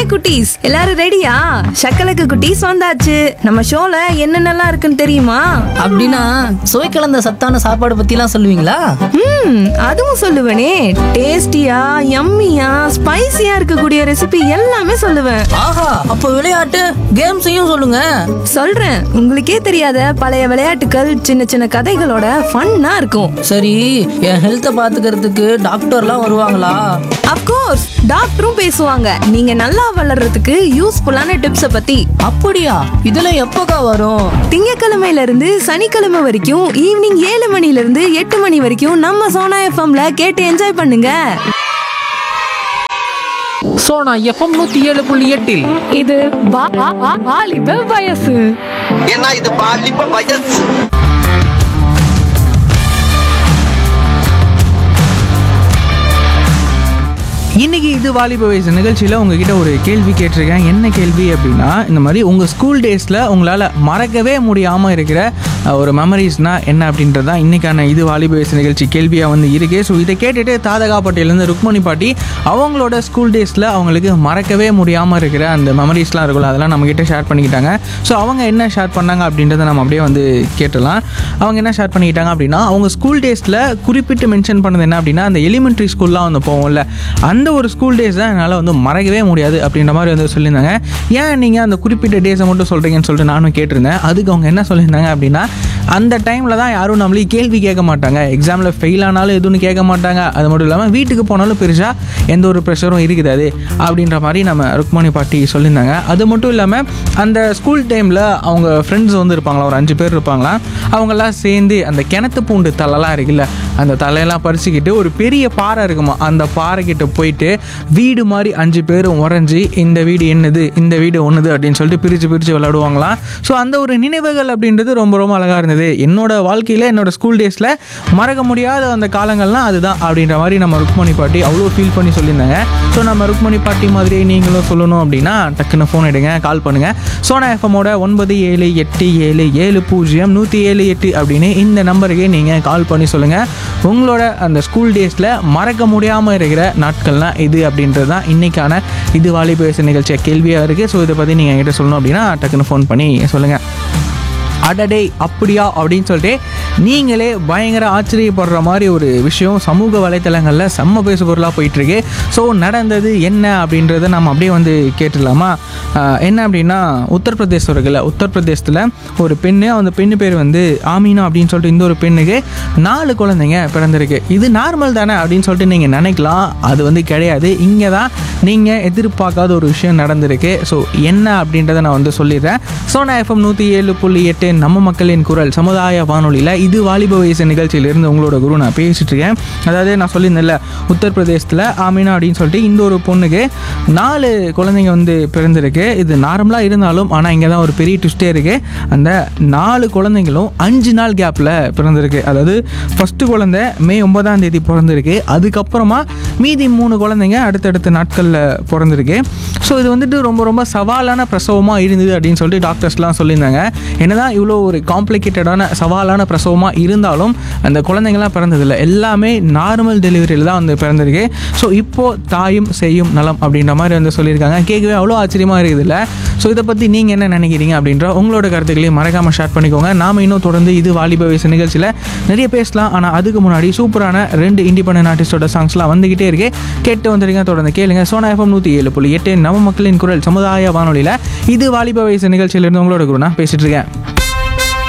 குட்டீஸ் எல்லாரும் ரெடியா சக்கலக்கு குட்டீஸ் வந்தாச்சு நம்ம ஷோல என்னென்னலாம் இருக்குன்னு தெரியுமா அப்படின்னா சுவை கலந்த சத்தான சாப்பாடு பத்திலாம் சொல்லுவீங்களா ம் அதுவும் சொல்லுவேனே டேஸ்டியா யம்மியா ஸ்பைசியா இருக்கக்கூடிய ரெசிபி எல்லாமே சொல்லுவேன் ஆஹா அப்ப விளையாட்டு கேம்ஸையும் சொல்லுங்க சொல்றேன் உங்களுக்கே தெரியாத பழைய விளையாட்டுகள் சின்ன சின்ன கதைகளோட ஃபன்னா இருக்கும் சரி என் ஹெல்த்தை பாத்துக்கிறதுக்கு டாக்டர்லாம் வருவாங்களா அப்கோர்ஸ் டாக்டரும் பேசுவாங்க நீங்க நல்லா வளர்றதுக்கு யூஸ்ஃபுல்லான டிப்ஸ பத்தி அப்படியா இதெல்லாம் எப்போக்கா வரும் திங்கக்கிழமையில இருந்து சனிக்கிழமை வரைக்கும் ஈவினிங் ஏழு மணில இருந்து எட்டு மணி வரைக்கும் நம்ம சோனா எஃப்எம்ல கேட்டு என்ஜாய் பண்ணுங்க சோனா எஃப்எம் நூத்தி ஏழு புள்ளி எட்டில் இது வா- வா- வா- வாலிப வயசு ஏன்னா இது பாலிப்ப வயசு இன்னைக்கு இது வாலிப வயசு நிகழ்ச்சியில் உங்ககிட்ட ஒரு கேள்வி கேட்டிருக்கேன் என்ன கேள்வி அப்படின்னா இந்த மாதிரி உங்கள் ஸ்கூல் டேஸில் உங்களால் மறக்கவே முடியாமல் இருக்கிற அஹ், ஒரு மெமரிஸ்னால் என்ன அப்படின்றது தான் இன்றைக்கான இது வாலிப வயசு நிகழ்ச்சி கேள்வியாக வந்து இருக்குது ஸோ இதை கேட்டுட்டு தாதகா பட்டியலேருந்து ருக்மணி பாட்டி அவங்களோட ஸ்கூல் டேஸில் அவங்களுக்கு மறக்கவே முடியாமல் இருக்கிற அந்த மெமரிஸ்லாம் இருக்குல்ல அதெல்லாம் நம்மக்கிட்ட ஷேர் பண்ணிக்கிட்டாங்க ஸோ அவங்க என்ன ஷேர் பண்ணாங்க அப்படின்றத நம்ம அப்படியே வந்து கேட்டலாம் அவங்க என்ன ஷேர் பண்ணிக்கிட்டாங்க அப்படின்னா அவங்க ஸ்கூல் டேஸில் குறிப்பிட்டு மென்ஷன் பண்ணது என்ன அப்படின்னா அந்த எலிமெண்ட்ரி ஸ்கூல்லாம் வந்து போவோம்ல அந்த ஒரு ஸ்கூல் டேஸ் தான் என்னால் வந்து மறக்கவே முடியாது அப்படின்ற மாதிரி வந்து சொல்லியிருந்தாங்க ஏன் நீங்கள் அந்த குறிப்பிட்ட டேஸை மட்டும் சொல்கிறீங்கன்னு சொல்லிட்டு நானும் கேட்டிருந்தேன் அதுக்கு அவங்க என்ன சொல்லியிருந்தாங்க அப்படின்னா அந்த டைமில் தான் யாரும் நம்மளே கேள்வி கேட்க மாட்டாங்க எக்ஸாமில் ஃபெயில் ஆனாலும் எதுவும் கேட்க மாட்டாங்க அது மட்டும் இல்லாமல் வீட்டுக்கு போனாலும் பெருசாக எந்த ஒரு ப்ரெஷரும் இருக்குது அப்படின்ற மாதிரி நம்ம ருக்மணி பாட்டி சொல்லியிருந்தாங்க அது மட்டும் இல்லாமல் அந்த ஸ்கூல் டைமில் அவங்க ஃப்ரெண்ட்ஸ் வந்து இருப்பாங்களா ஒரு அஞ்சு பேர் இருப்பாங்களா அவங்கெல்லாம் சேர்ந்து அந்த கிணத்து பூண்டு தலைலாம் இருக்குல்ல அந்த தலையெல்லாம் பறிச்சுக்கிட்டு ஒரு பெரிய பாறை இருக்குமா அந்த பாறை கிட்ட போயிட்டு வீடு மாதிரி அஞ்சு பேரும் உறைஞ்சி இந்த வீடு என்னது இந்த வீடு ஒன்றுது அப்படின்னு சொல்லிட்டு பிரித்து பிரித்து விளையாடுவாங்களாம் ஸோ அந்த ஒரு நினைவுகள் அப்படின்றது ரொம்ப ரொம்ப அழகாக இருந்தது என்னோட வாழ்க்கையில் என்னோட ஸ்கூல் டேஸில் மறக்க முடியாத அந்த காலங்கள்லாம் அதுதான் அப்படின்ற மாதிரி நம்ம ருக்மணி பாட்டி அவ்வளோ ஃபீல் பண்ணி சொல்லியிருந்தாங்க ஸோ நம்ம ருக்மணி பாட்டி மாதிரியே நீங்களும் சொல்லணும் அப்படின்னா டக்குன்னு ஃபோன் எடுங்க கால் பண்ணுங்கள் சோனா எஃப்எம்மோட ஒன்பது ஏழு எட்டு ஏழு ஏழு பூஜ்ஜியம் நூற்றி ஏழு எட்டு அப்படின்னு இந்த நம்பருக்கு நீங்கள் கால் பண்ணி சொல்லுங்கள் உங்களோட அந்த ஸ்கூல் டேஸில் மறக்க முடியாமல் இருக்கிற நாட்கள்லாம் இது அப்படின்றது தான் இன்றைக்கான இது வாலிப வயசு நிகழ்ச்சியாக கேள்வியாக இருக்குது ஸோ இதை பற்றி நீங்கள் என்கிட்ட சொல்லணும் அப்படின்னா டக்குன்னு ஃபோன் பண்ணி சொல்லுங்கள் அடடே அப்படியா அப்படின்னு சொல்லிட்டு நீங்களே பயங்கர ஆச்சரியப்படுற மாதிரி ஒரு விஷயம் சமூக வலைத்தளங்களில் செம்ம பேசு பொருளாக போயிட்டுருக்கு ஸோ நடந்தது என்ன அப்படின்றத நம்ம அப்படியே வந்து கேட்டுடலாமா ஆஹ் என்ன அப்படின்னா உத்தரப்பிரதேசம் இருக்குல்ல உத்தரப்பிரதேசத்தில் ஒரு பெண்ணு அந்த பெண்ணு பேர் வந்து ஆமீனா அப்படின்னு சொல்லிட்டு இந்த ஒரு பெண்ணுக்கு நாலு குழந்தைங்க பிறந்திருக்கு இது நார்மல் தானே அப்படின்னு சொல்லிட்டு நீங்கள் நினைக்கலாம் அது வந்து கிடையாது இங்கே தான் நீங்கள் எதிர்பார்க்காத ஒரு விஷயம் நடந்திருக்கு ஸோ என்ன அப்படின்றத நான் வந்து சொல்லிடுறேன் சோனா எஃப்எம் நூற்றி ஏழு புள்ளி எட்டு நம்ம மக்களின் குரல் சமுதாய வானொலியில் இது வாலிப வயசு நிகழ்ச்சியிலிருந்து உங்களோட குரு நான் பேசிட்டு இருக்கேன் அதாவது நான் சொல்லியிருந்தேன்ல உத்தரப்பிரதேசத்தில் ஆமினா அப்படின்னு சொல்லிட்டு இந்த ஒரு பொண்ணுக்கு நாலு குழந்தைங்க வந்து பிறந்திருக்கு இது நார்மலாக இருந்தாலும் ஆனால் இங்கே தான் ஒரு பெரிய ட்விஸ்டே இருக்குது அந்த நாலு குழந்தைங்களும் அஞ்சு நாள் கேப்பில் பிறந்திருக்கு அதாவது ஃபஸ்ட்டு குழந்தை மே ஒன்பதாம் தேதி பிறந்திருக்கு அதுக்கப்புறமா மீதி மூணு குழந்தைங்க அடுத்தடுத்த நாட்களில் பிறந்திருக்கு ஸோ இது வந்துட்டு ரொம்ப ரொம்ப சவாலான பிரசவமாக இருந்தது அப்படின்னு சொல்லிட்டு டாக்டர்ஸ்லாம் சொல்லியிருந்தாங்க என்னதான் இவ்வளோ ஒரு காம்ப்ளிகேட்டடான சவாலான பிரசவமாக இருந்தாலும் அந்த குழந்தைங்களாம் பிறந்ததில்ல எல்லாமே நார்மல் டெலிவரியில் தான் வந்து பிறந்திருக்கு ஸோ இப்போது தாயும் செய்யும் நலம் அப்படின்ற மாதிரி வந்து சொல்லியிருக்காங்க கேட்கவே அவ்வளோ ஆச்சரியமாக இருக்குதுல்ல ஸோ இதை பற்றி நீங்கள் என்ன நினைக்கிறீங்க அப்படின்ற உங்களோட கருத்துக்களையும் மறக்காமல் ஷேர் பண்ணிக்கோங்க நாம இன்னும் தொடர்ந்து இது வாலிப வயசு நிகழ்ச்சியில் நிறைய பேசலாம் ஆனால் அதுக்கு முன்னாடி சூப்பரான ரெண்டு இண்டிபெண்டன்ட் ஆர்டிஸ்டோட சாங்ஸ்லாம் வந்துகிட்டே இருக்கு கேட்டு வந்துருங்க தொடர்ந்து கேளுங்க சோனா எஃப்எம் நூற்றி ஏழு புள்ளி எட்டு நவ மக்களின் குரல் சமுதாய வானொலியில் இது வாலிப வயசு நிகழ்ச்சியிலிருந்து உங்களோட குரு நான் பேசிட்டு இருக்கேன்